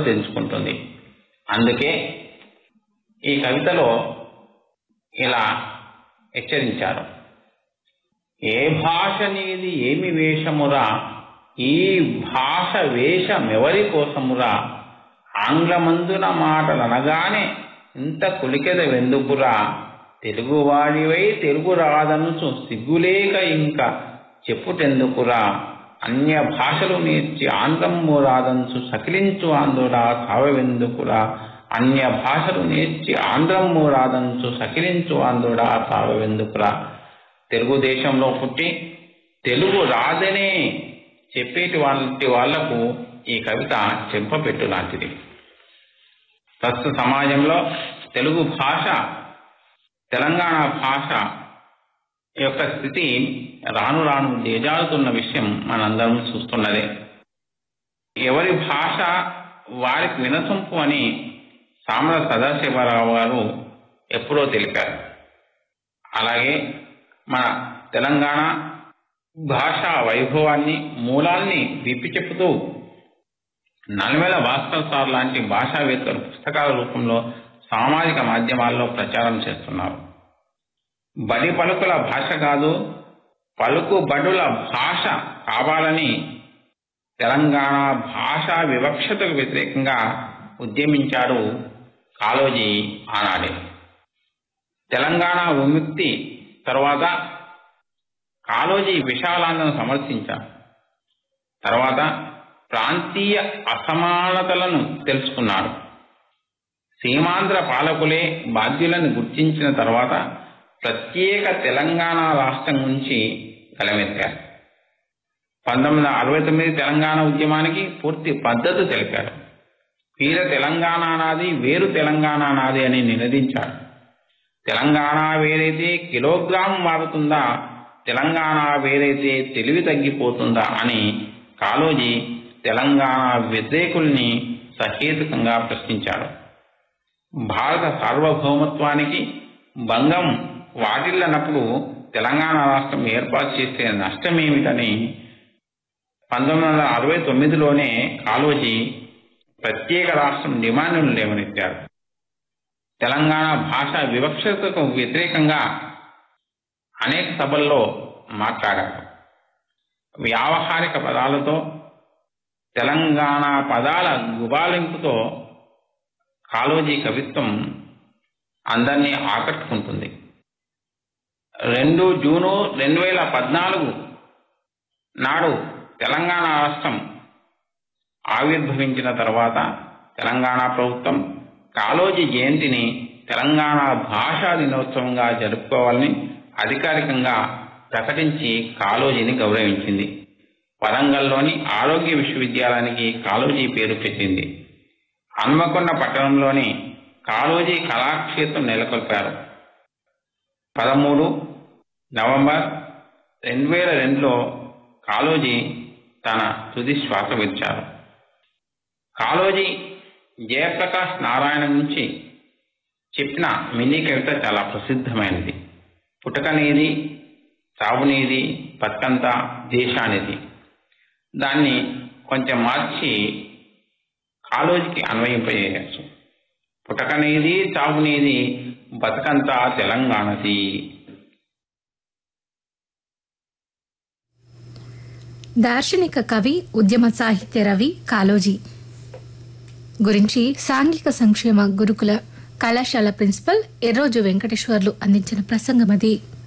తెంచుకుంటుంది అందుకే ఈ కవితలో ఇలా హెచ్చరించారు ఏ భాష నీది ఏమి వేషమురా ఈ భాష వేషమెవరి కోసమురా ఆంగ్లమందున మాటలనగానే ఇంత కులికెద వెందుకురా తెలుగువాడివై తెలుగు రాదనుచు సిగ్గులేక ఇంకా చెప్పుటెందుకురా అన్య భాషలు నేర్చి ఆంగ్లము రాదనుచు సకిలించు ఆంధ్రుడా సావెందుకురా అన్య భాషలు నేర్చి ఆంధ్రము రాదనుచు సకిలించు ఆంధ్రుడా సావెందుకురా తెలుగుదేశంలో పుట్టి తెలుగు రాదనే చెప్పేటి వంటి వాళ్లకు ఈ కవిత చెంపపెట్టు లాంటిది ప్రస్తుత సమాజంలో తెలుగు భాష తెలంగాణ భాష యొక్క స్థితి రాను రాను దిగజారుతున్న విషయం మనందరం చూస్తున్నదే ఎవరి భాష వారికి వినసొంపు అని సామల సదాశివరావు గారు ఎప్పుడో తెలిపారు అలాగే మన తెలంగాణ భాషా వైభవాన్ని మూలాల్ని విప్పి చెప్పుతూ నలవేల భాస్కర్ సార్ లాంటి భాషావేత్తలు పుస్తకాల రూపంలో సామాజిక మాధ్యమాల్లో ప్రచారం చేస్తున్నారు బడి పలుకుల భాష కాదు పలుకు బడుల భాష కావాలని తెలంగాణ భాషా వివక్షతకు వ్యతిరేకంగా ఉద్యమించాడు కాలోజీ ఆనాడే తెలంగాణ విముక్తి తర్వాత కాలోజీ విశాలాంధ్రను సమర్థించారు తర్వాత ప్రాంతీయ అసమానతలను తెలుసుకున్నారు సీమాంధ్ర పాలకులే బాధ్యులను గుర్తించిన తర్వాత ప్రత్యేక తెలంగాణ రాష్ట్రం నుంచి గలమెత్తారు పంతొమ్మిది వందల అరవై తొమ్మిది తెలంగాణ ఉద్యమానికి పూర్తి పద్ధతి తెలిపారు వీర తెలంగాణ నాది వేరు తెలంగాణ నాది అని నినదించారు తెలంగాణ వేరైతే కిలోగ్రామ్ మారుతుందా తెలంగాణ వేరైతే తెలివి తగ్గిపోతుందా అని కాలోజీ తెలంగాణ వ్యతిరేకుల్ని సహేతుకంగా ప్రశ్నించాడు భారత సార్వభౌమత్వానికి భంగం వాటిల్లనప్పుడు తెలంగాణ రాష్ట్రం ఏర్పాటు చేసే నష్టమేమిటని పంతొమ్మిది వందల అరవై తొమ్మిదిలోనే కాలోజీ ప్రత్యేక రాష్ట్రం డిమాండ్ను లేవనెత్తారు తెలంగాణ భాష వివక్షతకు వ్యతిరేకంగా అనేక సభల్లో మాట్లాడారు వ్యావహారిక పదాలతో తెలంగాణ పదాల గుబాలింపుతో కాలోజీ కవిత్వం అందరినీ ఆకట్టుకుంటుంది రెండు జూను రెండు వేల పద్నాలుగు నాడు తెలంగాణ రాష్ట్రం ఆవిర్భవించిన తర్వాత తెలంగాణ ప్రభుత్వం కాలోజీ జయంతిని తెలంగాణ భాషా దినోత్సవంగా జరుపుకోవాలని అధికారికంగా ప్రకటించి కాలోజీని గౌరవించింది వరంగల్లోని ఆరోగ్య విశ్వవిద్యాలయానికి కాలోజీ పేరు పెట్టింది హన్మకొండ పట్టణంలోని కాళోజీ కళాక్షేత్రం నెలకొల్పారు పదమూడు నవంబర్ రెండు వేల రెండులో కాళోజీ తన తుది శ్వాస విడిచారు కాళోజీ జయప్రకాష్ నారాయణ నుంచి చెప్పిన మినీ కవిత చాలా ప్రసిద్ధమైనది పుటకనేది చావునేది బతుకంతా దేశానిది దాన్ని కొంచెం మార్చి కాలోజీకి అన్వయింపజేయచ్చు పుటకనేది చావునేది బతుకంతా తెలంగాణది దార్శనిక కవి ఉద్యమ సాహిత్య రవి కాలోజీ గురించి సాంఘిక సంక్షేమ గురుకుల కళాశాల ప్రిన్సిపల్ ఎర్రోజు వెంకటేశ్వర్లు అందించిన ప్రసంగం అది